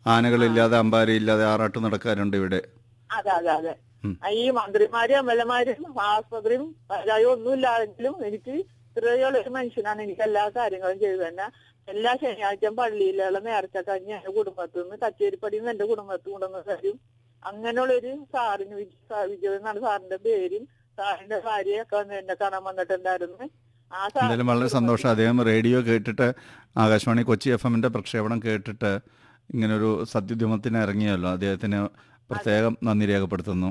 ആനകളില്ലാതെ അമ്പാരിയില്ലാതെ ആറാട്ട് നടക്കാറുണ്ട് ഇവിടെ അതെ അതെ അതെ ഉം. ഈ മന്ത്രിമാരും എം എൽ എമാരും ആസ്പത്രിയും പഞ്ചായവും ഒന്നും ഇല്ലാതെങ്കിലും എനിക്ക് ഇത്രയുള്ള ഒരു മനുഷ്യനാണ് എനിക്ക് എല്ലാ കാര്യങ്ങളും ചെയ്തു തന്നെ എല്ലാ ശനിയാഴ്ചയും പള്ളിയിലുള്ള നേരത്തെ കഞ്ഞി എന്റെ കുടുംബത്തിൽ നിന്ന് കച്ചേരിപ്പടിയിൽ നിന്ന് എന്റെ കുടുംബത്തിൽ കൊണ്ടുവന്ന് തരും അങ്ങനെയുള്ള ഒരു സാറിന് വിജയ് സാ- വിജയ് എന്നാണ് സാറിന്റെ പേരും സാറിന്റെ ഭാര്യയൊക്കെ വന്ന് എന്നെ കാണാൻ വന്നിട്ടുണ്ടായിരുന്നു ആ സാർ എന്തായാലും വളരെ സന്തോഷം അദ്ദേഹം റേഡിയോ കേട്ടിട്ട് ആകാശവാണി കൊച്ചി എഫ് എമ്മിൻ്റെ പ്രക്ഷേപണം കേട്ടിട്ട് ഇങ്ങനൊരു സത്യുദ്യമത്തിന് ഇറങ്ങിയല്ലോ അദ്ദേഹത്തിന് പ്രത്യേകം നന്ദി രേഖപ്പെടുത്തുന്നു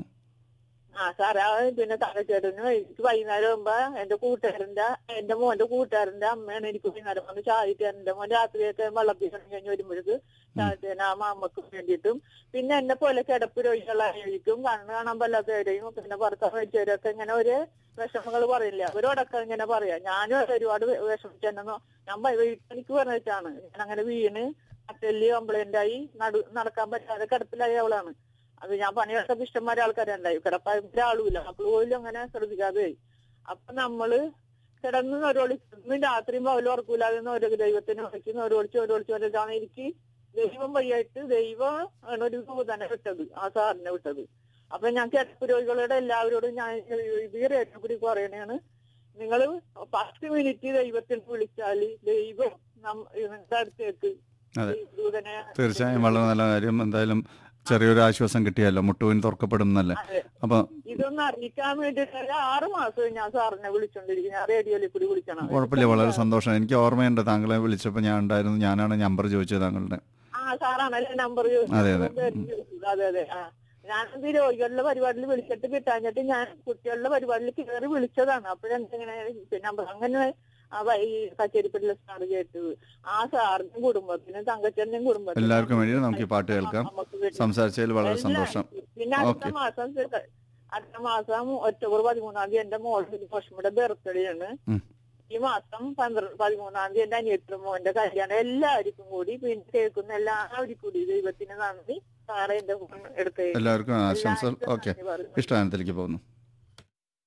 ആ സാറേ ആ പിന്നെ തലച്ചേട്ടന് എനിക്ക് വൈകുന്നേരം ആകുമ്പോ എന്റെ കൂട്ടുകാരന്റെ എന്റെ മോന്റെ കൂട്ടുകാരന്റെ അമ്മയാണ് എനിക്ക് വൈകുന്നേരം വന്ന് ചായ എന്റെ മോൻ രാത്രിയൊക്കെ വെള്ളത്തിൽ കഴിഞ്ഞ് വരുമ്പോഴേക്ക് ചായത്തേന ആ മാമക്ക് വേണ്ടിയിട്ടും പിന്നെ എന്നെ പോലെ കിടപ്പ് രോഗികളായിരിക്കും കണ്ണ് കാണാൻ പറ്റാത്തവരെയും പിന്നെ ഭർത്താവ് വെച്ചവരൊക്കെ ഇങ്ങനെ ഒരു വിഷമങ്ങൾ പറയില്ല അവരോടൊക്കെ ഇങ്ങനെ പറയാം ഞാനും ഒരുപാട് വിഷമിച്ചെന്നോ ഞാൻ ഭയ- എനിക്ക് പറഞ്ഞിട്ടാണ് ഞാൻ അങ്ങനെ വീണ് അറ്റല് കംപ്ലൈന്റ് ആയി നടു നടക്കാൻ പറ്റാതെ കിടപ്പിലായ അവളാണ് അത് ഞാൻ പണിയെടുത്ത ഇഷ്ടംമാരെ ആൾക്കാരുണ്ടായി കിടപ്പായ ആളുമില്ല മക്കള് പോലും അങ്ങനെ ശ്രദ്ധിക്കാതെ ആയി. അപ്പൊ നമ്മള് കിടന്ന് ഒരൊളിച്ച് ഇന്നും രാത്രിയും പകലും ഉറക്കൂലാതെ ഓരോ ദൈവത്തിന് വിളിക്കുന്ന ഒരൊളിച്ച് ഒരൊളിച്ച് ഒരൊളിച്ചാണ് എനിക്ക് ദൈവം വഴിയായിട്ട് ദൈവം ആണ് ഒരു ദൂതനെ വിട്ടത് ആ സാറിനെ വിട്ടത് അപ്പൊ ഞാൻ കിടപ്പ് രോഗികളുടെ എല്ലാവരോടും ഞാൻ ഇത് റേറ്റിനെ കൂടി പറയണേണ് നിങ്ങൾ പത്ത് മിനിറ്റ് ദൈവത്തിൽ വിളിച്ചാല് ദൈവം നം- നിങ്ങളുടെ അടുത്തേക്ക് അതെ. ദൂതനെ തീർച്ചയായും വളരെ നല്ല കാര്യം എന്തായാലും ചെറിയൊരു ആശ്വാസം കിട്ടിയല്ലോ മുട്ടുവിന് തുറക്കപ്പെടും എന്നല്ലേ അതെ. അപ്പൊ ഇതൊന്ന് അറിയിക്കാൻ വേണ്ടിട്ട് ഒരു ആറ് മാസം ഞാൻ സാറിനെ വിളിച്ചോണ്ടിരിക്കും ഞാൻ റേഡിയോയിൽ കൂടി വിളിക്കണം കുഴപ്പമില്ല വളരെ സന്തോഷം എനിക്ക് ഓർമ്മയുണ്ട് താങ്കളെ വിളിച്ചപ്പോൾ ഞാൻ ഉണ്ടായിരുന്നു ഞാനാണ് നമ്പർ ചോദിച്ചത് താങ്കളുടെ ആ സാറാണല്ലേ നമ്പർ അതെ, അതെ. അതെ അതെ ആ ഞാനത് രോഗികളുടെ പരിപാടിയിൽ വിളിച്ചിട്ട് കിട്ടാഞ്ഞിട്ട് ഞാൻ കുട്ടികളുടെ പരിപാടിയിൽ കയറി വിളിച്ചതാണ് അപ്പോഴെന്തെങ്ങനെ പിന്നെ അങ്ങനെ ആ വ- ഈ കച്ചേരിപ്പള്ളിലെ സാറ് കേട്ടത് ആ സാറിനും കുടുംബത്തിനും തങ്കച്ചന്റെയും കുടുംബത്തിനും എല്ലാവർക്കും വേണ്ടി നമുക്ക് ഈ പാട്ട് കേൾക്കാം നമുക്ക് വേണ്ടി സംസാരിച്ചതിൽ വളരെ സന്തോഷം പിന്നെ അടുത്ത ഓക്കേ. മാസം സെ- അടുത്ത മാസം ഒക്ടോബർ പതിമൂന്നാം തീയതി എന്റെ മോളുടെ ലക്ഷ്മിയുടെ ബർത്ത്ഡേ ആണ് ഉം. ഈ മാസം പന്ത്രണ്ട് പതിമൂന്നാം തീയതി എന്റെ അനിയത്തിയുടെ മോന്റെ കല്യാണം എല്ലാവർക്കും കൂടി പിന്നെ കേൾക്കുന്ന എല്ലാവർക്കും കൂടി ദൈവത്തിന് നന്ദി സാറേ എന്റെ ഫോൺ എടുത്ത് എല്ലാവർക്കും ആശംസകൾ എല്ലാവർക്കും ഓക്കെ നന്ദി പറഞ്ഞു. ഇഷ്ടഗാനത്തിലേക്ക് പോകുന്നു